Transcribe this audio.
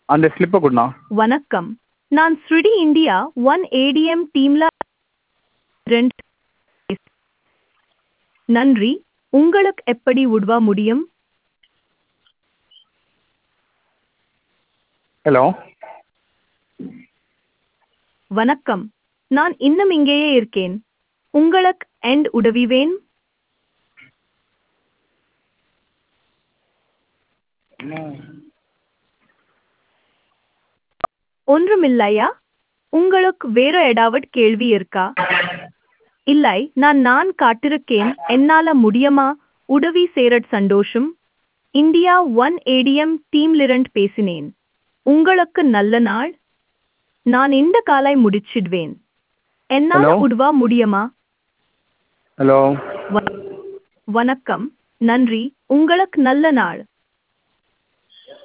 அந்த ஸ்லிப்பை கொடுண்ணா வணக்கம் நான் ஸ்ருடி இந்தியா ஒன் ஏடிஎம் டீம்ல ரெண்டு நன்றி உங்களுக்கு எப்படி உதவ முடியும் ஹலோ வணக்கம் நான் இன்னும் இங்கேயே இருக்கேன் உங்களுக்கு எண்ட் உதவிவேன் ஒன்றுமில்லையா உங்களுக்கு வேற ஏதாவது கேள்வி இருக்கா இல்லை நான் நான் காட்டிருக்கேன் என்னால முடியுமா உதவி சேரட் சந்தோஷம் இந்தியா ஒன் ஏடிஎம் டீம்லிரண்ட் பேசினேன் உங்களுக்கு நல்ல நாள் நான் இந்த காலை முடிச்சிடுவேன் என்னால Hello? உதவ முடியுமா ஹலோ வ- வணக்கம் நன்றி உங்களுக்கு நல்ல நாள்